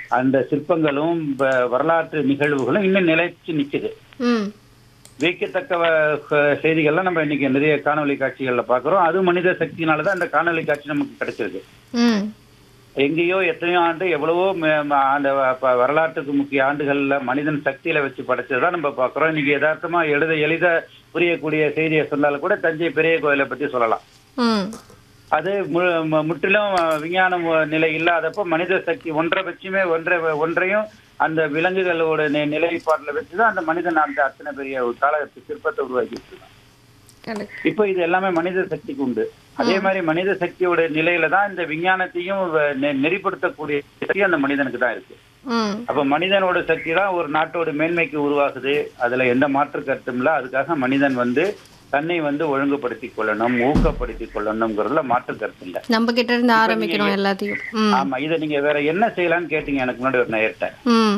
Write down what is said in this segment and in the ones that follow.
அந்த சிற்பங்களும் வ- வரலாற்று நிகழ்வுகளும் இன்னும் நிலைச்சு நிக்குது ம் வியக்கத்தக்க வ- க- செய்திகள்லாம் நம்ம இன்னைக்கு நிறைய காணொளி காட்சிகள்ல பாக்குறோம் அது மனித சக்தியினாலதான் அந்த காணொளி காட்சி நமக்கு கிடைச்சிருக்கு ம் எங்கேயோ எத்தனையோ ஆண்டு எவ்வளவோ ம- ம- அந்த வ- ப- வரலாற்றுக்கு முக்கிய ஆண்டுகள்ல மனிதன் சக்தியில வச்சு படைச்சதுதான் நம்ம பாக்குறோம் இன்னைக்கு யதார்த்தமா எழுத எளித புரியக்கூடிய செய்தியை சொன்னாலும் கூட தஞ்சை பெரிய கோயிலை பத்தி சொல்லலாம் ம் அது மு- மு- முற்றிலும் விஞ்ஞான மு- நிலை இல்லாதப்போ மனித சக்தி ஒன்றை வச்சுமே ஒன்றை ஒன்றையும் அந்த விலங்குகளோட நி- நிலைப்பாட்டில் வச்சுதான் அந்த மனிதன் அந்த அத்தனை பெரிய ஒரு கால சிற்பத்தை உருவாக்கி வச்சிருக்கான் கரெக்ட் இப்போ இது எல்லாமே மனித சக்திக்கு உண்டு அதே மாதிரி மனித சக்தியோட நிலையில தான் இந்த விஞ்ஞானத்தையும் வ- நெ- நெறிப்படுத்தக்கூடிய சக்தி அந்த மனிதனுக்கு தான் இருக்கு ம் அப்ப மனிதனோட சக்தி தான் ஒரு நாட்டோட மேன்மைக்கு உருவாகுது அதுல எந்த மாற்று கருத்தும் இல்ல அதுக்காக மனிதன் வந்து தன்னை வந்து ஒழுங்குபடுத்திக் கொள்ளணும் ஊக்கப்படுத்திக் கொள்ளணுங்கிறதுல மாற்று கருத்து இல்ல நம்ம கிட்ட இருந்து ஆரம்பிக்கணும் எல்லாத்தையும் ம் ஆமா இதை நீங்க வேற என்ன செய்யலாம்னு கேட்டீங்க எனக்கு முன்னாடி ஒரு நேர்ட்ட ம்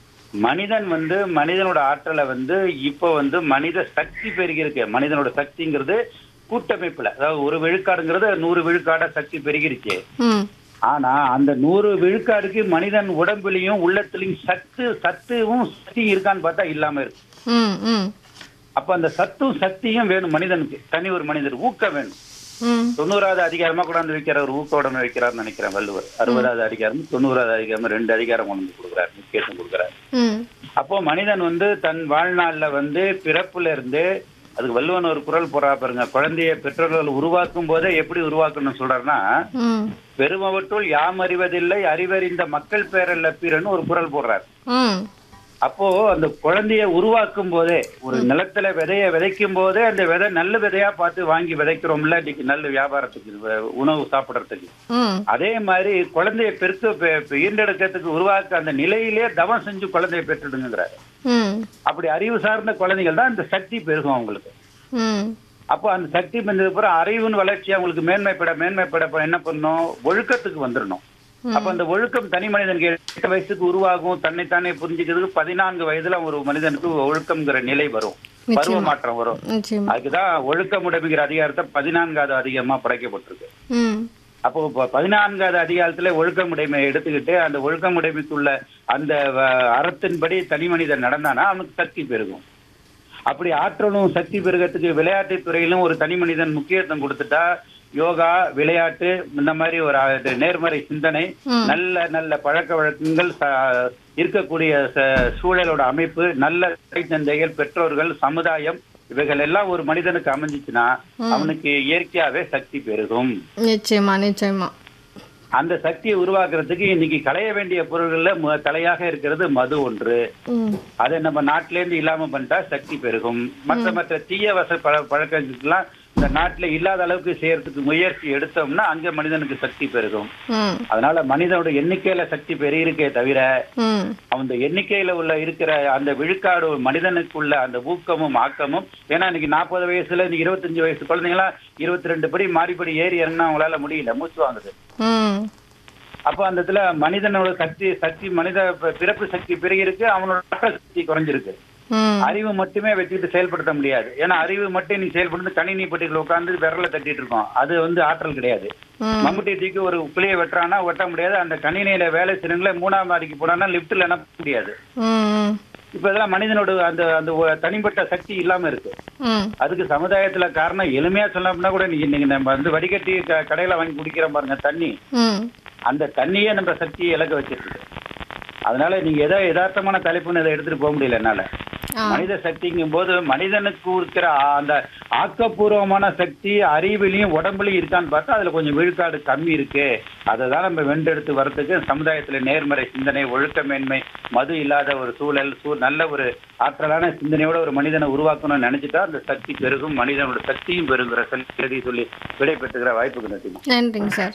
மனிதன் வந்து மனிதனோட ஆற்றலை வந்து இப்போ வந்து மனித சக்தி பெருகி இருக்கு மனிதனோட சக்திங்கிறது கூட்டமைப்புல அதாவது ஒரு விழுக்காடுங்கிறது நூறு விழுக்காடா சக்தி பெருகிருச்சு ம் ஆனா அந்த நூறு விழுக்காடுக்கு மனிதன் உடம்புலயும் உள்ளத்துலயும் சத்து சத்துவும் சக்தி இருக்கான்னு பார்த்தா இல்லாம இருக்கு ம் ம் அப்ப அந்த சத்தும் சக்தியும் வேணும் மனிதனுக்கு தனி ஒரு மனிதர் ஊக்கம் வேணும் ம் தொண்ணூறாவது அதிகாரமா கொண்டாந்து வைக்கிறார் ஒரு ஊக்க உடம்பு வைக்கிறார்னு நினைக்கிறேன் வள்ளுவர் அறுபதாவது அதிகாரம் தொண்ணூறாவது அதிகாரம் ரெண்டு அதிகாரம் கொண்டு வந்து கொடுக்குறாரு முக்கியத்துவம் கொடுக்குறாரு ம் அப்போ மனிதன் வந்து தன் வாழ்நாள்ல வந்து பிறப்புல இருந்து அதுக்கு வள்ளுவன் ஒரு குரல் போறா பாருங்க குழந்தைய பெற்றோர்கள் உருவாக்கும் போதே எப்படி உருவாக்கணும்னு சொல்றாருன்னா ம் பெருமவற்றுள் யாம் அறிவதில்லை அறிவறிந்த மக்கள் பேரல்ல பிறன்னு ஒரு குரல் போடுறார் ம் அப்போ அந்த குழந்தைய உருவாக்கும் போதே ஒரு நிலத்துல விதைய விதைக்கும் போதே அந்த விதை நல்ல விதையா பார்த்து வாங்கி விதைக்கிறோம்ல இன்னைக்கு நல்ல வியாபாரத்துக்கு வ- உணவு சாப்பிடறதுக்கு ம் அதே மாதிரி குழந்தைய பெருக்க பெ- பெ- ஈண்டெடுக்கிறதுக்கு உருவாக்க அந்த நிலையிலே தவம் செஞ்சு குழந்தைய பெற்றுடுங்கிறாரு ம் அப்படி அறிவு சார்ந்த குழந்தைகள் தான் இந்த சக்தி பெருகும் அவங்களுக்கு ம் அப்போ அந்த சக்தி வந்தது பிறகு அறிவின் வளர்ச்சி அவங்களுக்கு மேன்மைப்பட மேன்மைப்பட அப்ப என்ன பண்ணும் ஒழுக்கத்துக்கு வந்துடணும் அப்ப அந்த ஒழுக்கம் தனி மனிதனுக்கு எட்டு வயசுக்கு உருவாகும் தன்னைத்தானே புரிஞ்சுக்கிறதுக்கு பதினான்கு வயதுல ஒரு மனிதனுக்கு ஒழுக்கம்ங்கிற நிலை வரும் பருவ நிச்சயமா மாற்றம் வரும் நிச்சயமா அதுக்குதான் ஒழுக்கமுடைமைங்கிற அதிகாரத்தை பதினான்காவது அதிகமா படைக்கப்பட்டிருக்கு ம் அப்போ இப்ப பதினான்காவது அதிகாரத்துல ஒழுக்கமுடைமை எடுத்துக்கிட்டு அந்த ஒழுக்கமுடைமைக்குள்ள அந்த வ- அறத்தின்படி தனி மனிதன் நடந்தானா அவனுக்கு சக்தி பெருகும் அப்படி ஆற்றலும் சக்தி பெருகத்துக்கு விளையாட்டு துறையிலும் ஒரு தனி மனிதன் முக்கியத்துவம் கொடுத்துட்டா யோகா விளையாட்டு இந்த மாதிரி ஒரு அ- நேர்மறை சிந்தனை ம். நல்ல நல்ல பழக்க வழக்கங்கள் ச- இருக்கக்கூடிய ச- சூழலோட அமைப்பு நல்ல தந்தைகள் பெற்றோர்கள் சமுதாயம் இவைகள் எல்லாம் ஒரு மனிதனுக்கு அமைஞ்சிச்சுன்னா அவனுக்கு இயற்கையாவே சக்தி பெருகும் நிச்சயமா நிச்சயமா அந்த சக்தியை உருவாக்குறதுக்கு இன்னைக்கு களைய வேண்டிய பொருள்கள்ல மு- தலையாக இருக்கிறது மது ஒன்று ம் அதை நம்ம நாட்டில இருந்து இல்லாம பண்ணிட்டா சக்தி பெருகும் மற்ற மற்ற தீய வச பழ பழக்கங்களுக்கெல்லாம் இந்த நாட்டுல இல்லாத அளவுக்கு செய்யறதுக்கு முயற்சி எடுத்தோம்னா அங்க மனிதனுக்கு சக்தி பெருகும் ம் அதனால மனிதனோட எண்ணிக்கையில சக்தி பெருகிருக்கே தவிர ம் அந்த எண்ணிக்கையில உள்ள இருக்கிற அந்த விழுக்காடு ஒரு மனிதனுக்குள்ள அந்த ஊக்கமும் ஆக்கமும் ஏன்னா இன்னைக்கு நாற்பது வயசுல இன்னைக்கு இருபத்தஞ்சு வயசு குழந்தைங்களாம் இருபத்தி ரெண்டு படி மாடிப்படி ஏறி இறங்கினா அவங்களால முடியல மூச்சு வாங்குது ம் அப்போ அந்த இடத்துல மனிதனோட சக்தி சக்தி மனித ப- பிறப்பு சக்தி பெருகி இருக்கு அவனோட ஆற்றல் சக்தி குறைஞ்சிருக்கு ம் அறிவு மட்டுமே வச்சுக்கிட்டு செயல்படுத்த முடியாது ஏன்னா அறிவு மட்டும் நீ செயல்படுத்து கணினி பெட்டிகள் உட்கார்ந்து விரல தட்டிட்டு இருக்கோம் அது வந்து ஆற்றல் கிடையாது ம் மம்முட்டி தூக்கி ஒரு புளியை வெட்டுறானா வெட்ட முடியாது அந்த கணினியில வேலை செய்யறவங்களே மூணாம் மாடிக்கு போனானா லிப்ட்ல என்ன முடியாது ம் இப்ப இதெல்லாம் மனிதனோட அந்த அந்த ஒ- தனிப்பட்ட சக்தி இல்லாம இருக்கு ம் அதுக்கு சமுதாயத்துல காரணம் எளிமையா சொன்னோம்னா கூட நீங்க நீங்க நம்ம வந்து வடிகட்டி க- கடையில வாங்கி குடிக்கிறோம் பாருங்க தண்ணி ம் அந்த தண்ணியே நம்ம சக்தியை இழக்க வச்சிருக்கு அதனால நீங்க ஏதோ யதார்த்தமான தலைப்புன்னு இதை எடுத்துட்டு போக முடியல என்னால ஆ மனித சக்திங்கும் போது மனிதனுக்கு இருக்கிற ஆ- அந்த ஆக்கப்பூர்வமான சக்தி அறிவிலையும் உடம்புலயும் இருக்கான்னு பார்த்தா அதுல கொஞ்சம் விழுக்காடு கம்மி இருக்கு அதை தான் நம்ம வென்றெடுத்து வர்றதுக்கு சமுதாயத்துல நேர்மறை சிந்தனை ஒழுக்கமேன்மை மது இல்லாத ஒரு சூழல் சூ நல்ல ஒரு ஆற்றலான சிந்தனையோட ஒரு மனிதனை உருவாக்கணும்னு நினைச்சிட்டா அந்த சக்தி பெருகும் மனிதனோட சக்தியும் பெருங்குற சொல்லி சொல்லி விடை பெற்றுக்கிற வாய்ப்புக்கு நன்றி நன்றிங்க சார்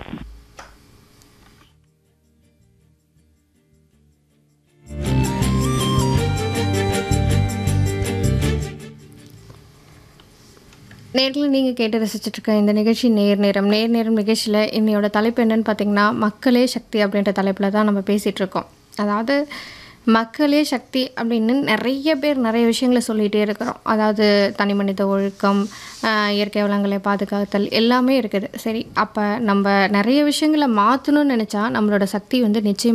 நேரில் நீங்கள் கேட்டு ரசிச்சுட்டு இருக்க இந்த நிகழ்ச்சி நேர் நேரம் நேர் நேரம் நிகழ்ச்சியில் இன்னையோட தலைப்பு என்னன்னு பார்த்தீங்கன்னா மக்களே சக்தி அப்படின்ற தலைப்பில் தான் நம்ம பேசிகிட்டு இருக்கோம் அதாவது மக்களே சக்தி அப்படின்னு நிறைய பேர் நிறைய விஷயங்களை சொல்லிகிட்டே இருக்கிறோம் அதாவது தனி மனித ஒழுக்கம் ஆஹ் இயற்கை வளங்களை பாதுகாத்தல் எல்லாமே இருக்குது சரி அப்போ நம்ம நிறைய விஷயங்களை மாற்றணும்னு நினச்சா நம்மளோட சக்தி வந்து நிச்சயம்